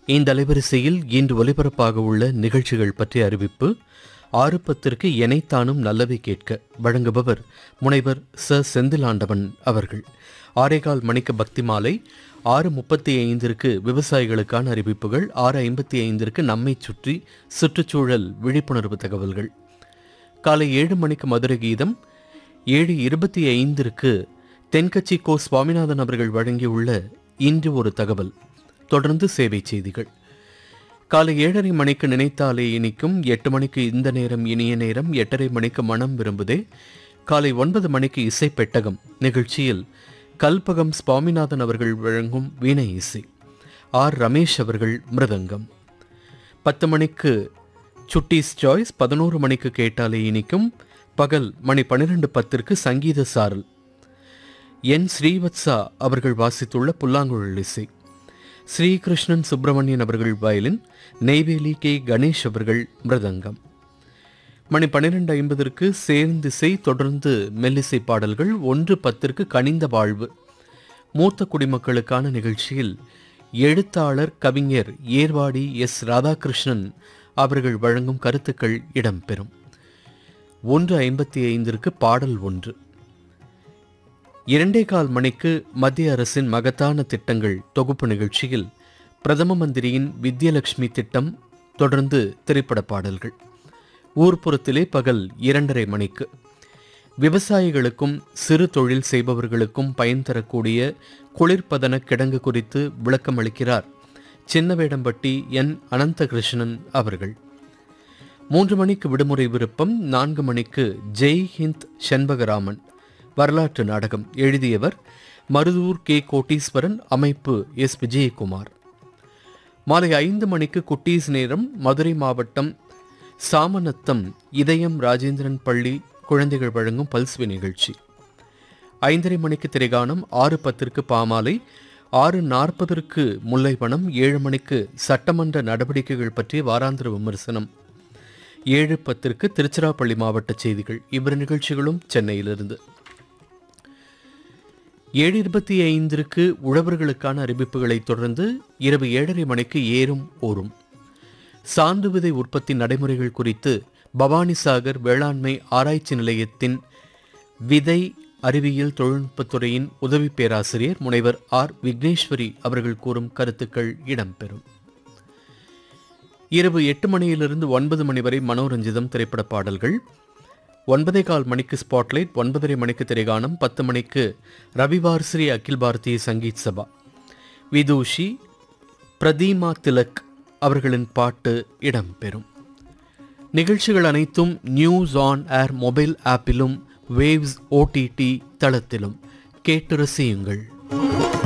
இந்த அலைவரிசையில் இன்று ஒலிபரப்பாக உள்ள நிகழ்ச்சிகள் பற்றிய அறிவிப்பு ஆறு பத்திற்கு எனைத்தானும் நல்லவை கேட்க வழங்குபவர் முனைவர் ச செந்திலாண்டவன் அவர்கள் ஆரேகால் மணிக்கு பக்தி மாலை ஆறு முப்பத்தி ஐந்திற்கு விவசாயிகளுக்கான அறிவிப்புகள் ஆறு ஐம்பத்தி ஐந்திற்கு நம்மை சுற்றி சுற்றுச்சூழல் விழிப்புணர்வு தகவல்கள் காலை ஏழு மணிக்கு மதுரை கீதம் ஏழு இருபத்தி ஐந்திற்கு தென்கட்சி கோ சுவாமிநாதன் அவர்கள் வழங்கியுள்ள இன்று ஒரு தகவல் தொடர்ந்து சேவை செய்திகள் காலை ஏழரை மணிக்கு நினைத்தாலே இனிக்கும் எட்டு மணிக்கு இந்த நேரம் இனிய நேரம் எட்டரை மணிக்கு மனம் விரும்புதே காலை ஒன்பது மணிக்கு இசை பெட்டகம் நிகழ்ச்சியில் கல்பகம் சுவாமிநாதன் அவர்கள் வழங்கும் வீணை இசை ஆர் ரமேஷ் அவர்கள் மிருதங்கம் பத்து மணிக்கு சுட்டீஸ் சாய்ஸ் பதினோரு மணிக்கு கேட்டாலே இனிக்கும் பகல் மணி பன்னிரெண்டு பத்திற்கு சங்கீத சாரல் என் ஸ்ரீவத்சா அவர்கள் வாசித்துள்ள புல்லாங்குழல் இசை ஸ்ரீகிருஷ்ணன் சுப்பிரமணியன் அவர்கள் வயலின் நெய்வேலி கே கணேஷ் அவர்கள் மிருதங்கம் மணி பன்னிரெண்டு ஐம்பதற்கு சேர்ந்திசை தொடர்ந்து மெல்லிசை பாடல்கள் ஒன்று பத்திற்கு கனிந்த வாழ்வு மூத்த குடிமக்களுக்கான நிகழ்ச்சியில் எழுத்தாளர் கவிஞர் ஏர்வாடி எஸ் ராதாகிருஷ்ணன் அவர்கள் வழங்கும் கருத்துக்கள் இடம்பெறும் ஒன்று ஐம்பத்தி ஐந்திற்கு பாடல் ஒன்று இரண்டே கால் மணிக்கு மத்திய அரசின் மகத்தான திட்டங்கள் தொகுப்பு நிகழ்ச்சியில் பிரதம மந்திரியின் வித்யலட்சுமி திட்டம் தொடர்ந்து திரைப்பட பாடல்கள் ஊர்ப்புறத்திலே பகல் இரண்டரை மணிக்கு விவசாயிகளுக்கும் சிறு தொழில் செய்பவர்களுக்கும் பயன் தரக்கூடிய குளிர்பதன கிடங்கு குறித்து விளக்கம் அளிக்கிறார் சின்னவேடம்பட்டி என் அனந்தகிருஷ்ணன் அவர்கள் மூன்று மணிக்கு விடுமுறை விருப்பம் நான்கு மணிக்கு ஜெய் ஹிந்த் செண்பகராமன் வரலாற்று நாடகம் எழுதியவர் மருதூர் கே கோட்டீஸ்வரன் அமைப்பு எஸ் விஜயகுமார் மாலை ஐந்து மணிக்கு குட்டீஸ் நேரம் மதுரை மாவட்டம் சாமநத்தம் இதயம் ராஜேந்திரன் பள்ளி குழந்தைகள் வழங்கும் பல்ஸ்வி நிகழ்ச்சி ஐந்தரை மணிக்கு திரைகானம் ஆறு பத்திற்கு பாமாலை ஆறு நாற்பதற்கு முல்லைவனம் ஏழு மணிக்கு சட்டமன்ற நடவடிக்கைகள் பற்றிய வாராந்திர விமர்சனம் ஏழு பத்திற்கு திருச்சிராப்பள்ளி மாவட்ட செய்திகள் இவ்விரு நிகழ்ச்சிகளும் சென்னையிலிருந்து ஏழு இருபத்தி ஐந்திற்கு உழவர்களுக்கான அறிவிப்புகளைத் தொடர்ந்து இரவு ஏழரை மணிக்கு ஏறும் ஓரும் சான்று விதை உற்பத்தி நடைமுறைகள் குறித்து பவானிசாகர் வேளாண்மை ஆராய்ச்சி நிலையத்தின் விதை அறிவியல் தொழில்நுட்பத்துறையின் உதவி பேராசிரியர் முனைவர் ஆர் விக்னேஸ்வரி அவர்கள் கூறும் கருத்துக்கள் இடம்பெறும் இரவு எட்டு மணியிலிருந்து ஒன்பது மணி வரை மனோரஞ்சிதம் திரைப்பட பாடல்கள் ஒன்பதே கால் மணிக்கு ஸ்பாட்லைட் ஒன்பதரை மணிக்கு திரைகானம் பத்து மணிக்கு ரவிவார் ஸ்ரீ அகில் பாரதிய சங்கீத் சபா விதூஷி பிரதீமா திலக் அவர்களின் பாட்டு இடம்பெறும் நிகழ்ச்சிகள் அனைத்தும் நியூஸ் ஆன் ஏர் மொபைல் ஆப்பிலும் வேவ்ஸ் ஓடிடி தளத்திலும் கேட்டு ரசியுங்கள்